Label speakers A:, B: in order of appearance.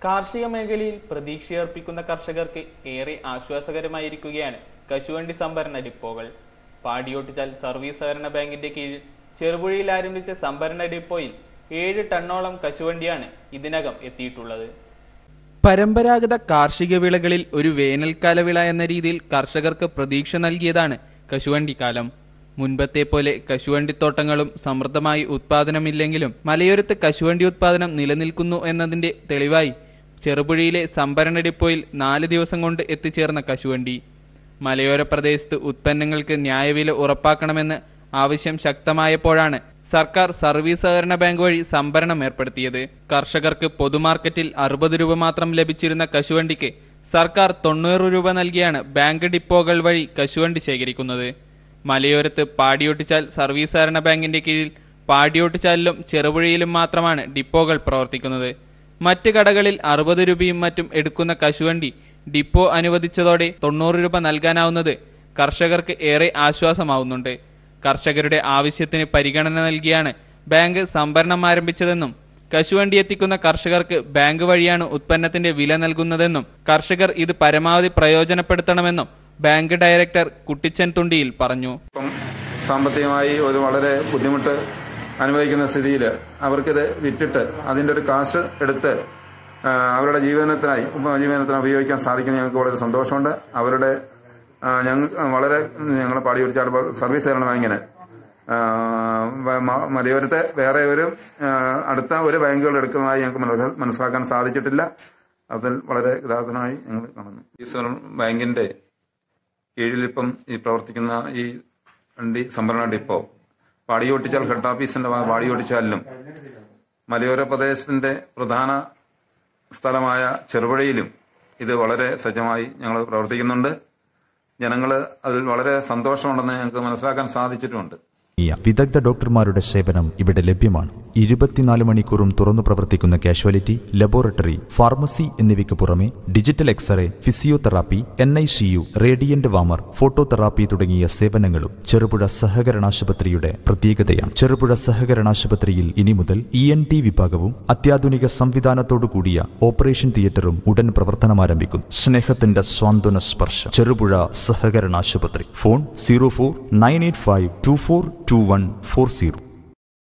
A: കാർഷിക മേഖലയിൽ പ്രതീക്ഷയർപ്പിക്കുന്ന കർഷകർക്ക് ഏറെ ആശ്വാസകരമായിരിക്കുകയാണ് കശുവണ്ടി സംഭരണ ഡിപ്പോകൾ പാടിയോട്ടിച്ചാൽ സർവീസ് സഹകരണ ബാങ്കിന്റെ കീഴിൽ ചെറുപുഴയിൽ ആരംഭിച്ച സംഭരണ ഡിപ്പോയിൽ ഏഴ് ടണ്ണോളം കശുവണ്ടിയാണ് ഇതിനകം എത്തിയിട്ടുള്ളത് പരമ്പരാഗത കാർഷിക വിളകളിൽ ഒരു വേനൽക്കാല വിള എന്ന രീതിയിൽ കർഷകർക്ക് പ്രതീക്ഷ നൽകിയതാണ് കശുവണ്ടി കാലം മുൻപത്തെ പോലെ കശുവണ്ടിത്തോട്ടങ്ങളും സമൃദ്ധമായി ഉത്പാദനമില്ലെങ്കിലും മലയോരത്ത് കശുവണ്ടി ഉത്പാദനം നിലനിൽക്കുന്നു എന്നതിന്റെ തെളിവായി ചെറുപുഴയിലെ സംഭരണ ഡിപ്പോയിൽ നാല് ദിവസം കൊണ്ട് എത്തിച്ചേർന്ന കശുവണ്ടി മലയോര പ്രദേശത്ത് ഉത്പന്നങ്ങൾക്ക് ന്യായവില ഉറപ്പാക്കണമെന്ന് ആവശ്യം ശക്തമായപ്പോഴാണ് സർക്കാർ സർവീസ് സഹകരണ ബാങ്ക് വഴി സംഭരണം ഏർപ്പെടുത്തിയത് കർഷകർക്ക് പൊതുമാർക്കറ്റിൽ അറുപത് രൂപ മാത്രം ലഭിച്ചിരുന്ന കശുവണ്ടിക്ക് സർക്കാർ തൊണ്ണൂറ് രൂപ നൽകിയാണ് ബാങ്ക് ഡിപ്പോകൾ വഴി കശുവണ്ടി ശേഖരിക്കുന്നത് മലയോരത്ത് പാടിയൊട്ടിച്ചാൽ സർവീസ് സഹകരണ ബാങ്കിന്റെ കീഴിൽ പാടിയൊട്ടിച്ചാലിലും ചെറുപുഴയിലും മാത്രമാണ് ഡിപ്പോകൾ പ്രവർത്തിക്കുന്നത് മറ്റ് കടകളിൽ അറുപത് രൂപയും മറ്റും എടുക്കുന്ന കശുവണ്ടി ഡിപ്പോ അനുവദിച്ചതോടെ തൊണ്ണൂറ് രൂപ നൽകാനാവുന്നത് കർഷകർക്ക് ഏറെ ആശ്വാസമാവുന്നുണ്ട് കർഷകരുടെ ആവശ്യത്തിന് പരിഗണന നൽകിയാണ് ബാങ്ക് സംഭരണം ആരംഭിച്ചതെന്നും കശുവണ്ടി എത്തിക്കുന്ന കർഷകർക്ക് ബാങ്ക് വഴിയാണ് ഉത്പന്നത്തിന്റെ വില നൽകുന്നതെന്നും കർഷകർ ഇത് പരമാവധി പ്രയോജനപ്പെടുത്തണമെന്നും ബാങ്ക് ഡയറക്ടർ കുട്ടിച്ചൻ തുണ്ടിയിൽ പറഞ്ഞു
B: ഇപ്പം സാമ്പത്തികമായി ഒരു വളരെ ബുദ്ധിമുട്ട് അനുഭവിക്കുന്ന സ്ഥിതിയിൽ അവർക്കിത് വിറ്റിട്ട് അതിൻ്റെ ഒരു കാശ് എടുത്ത് ആ, അവരുടെ ജീവനത്തിനായി ഉപജീവനത്തിനായി ഉപയോഗിക്കാൻ സാധിക്കുന്ന ഞങ്ങൾക്ക് വളരെ സന്തോഷമുണ്ട് അവരുടെ ഞങ്ങൾ വളരെ ഞങ്ങൾ പാടി പിടിച്ചാൽ സർവീസ് സഹകരണ ബാങ്കിന് ആ, വ- മ- മലയോരത്തെ വേറെ ഒരു ആ, അടുത്ത ഒരു ബാങ്കുകൾ എടുക്കുന്നതായി ഞങ്ങൾക്ക് മനസ്സി- മനസ്സിലാക്കാൻ സാധിച്ചിട്ടില്ല അതിൽ വളരെ യഥാർത്ഥമായി ഞങ്ങൾ കാണുന്നു ഈ സഹകരണ ബാങ്കിന്റെ കീഴിലിപ്പം ഈ പ്രവർത്തിക്കുന്ന ഈ വണ്ടി സംഭരണ ഡിപ്പോ പാടിയോട്ടിച്ചാൽ ഹെഡ് ഓഫീസിന്റെ ഭാഗം പാടിയോട്ടിച്ചാലിലും മലയോര പ്രദേശത്തിന്റെ പ്രധാന സ്ഥലമായ ചെറുപുഴയിലും ഇത് വളരെ സജ്ജമായി ഞങ്ങൾ പ്രവർത്തിക്കുന്നുണ്ട് ജനങ്ങൾ അതിൽ വളരെ സന്തോഷമുണ്ടെന്ന് ഞങ്ങൾക്ക് മനസ്സിലാക്കാൻ സാധിച്ചിട്ടുമുണ്ട്
C: ഈ വിദഗ്ധ ഡോക്ടർമാരുടെ സേവനം ഇവിടെ ലഭ്യമാണ് ഇരുപത്തിനാല് മണിക്കൂറും തുറന്നു പ്രവർത്തിക്കുന്ന കാഷ്വാലിറ്റി ലബോറട്ടറി ഫാർമസി എന്നിവയ്ക്ക് പുറമെ digital x ray physiotherapy N I C U radiant warmer phototherapy തുടങ്ങിയ സേവനങ്ങളും ചെറുപുഴ സഹകരണാശുപത്രിയുടെ പ്രത്യേകതയാണ് ചെറുപുഴ സഹകരണാശുപത്രിയിൽ ഇനി മുതൽ ഇ എൻ ടി വിഭാഗവും അത്യാധുനിക സംവിധാനത്തോടു കൂടിയ ഓപ്പറേഷൻ തിയേറ്ററും ഉടൻ പ്രവർത്തനമാരംഭിക്കും സ്നേഹത്തിന്റെ സ്വാന്തന സ്പർശം ചെറുപുഴ സഹകരണാശുപത്രി phone zero four nine eight five two four two one four zero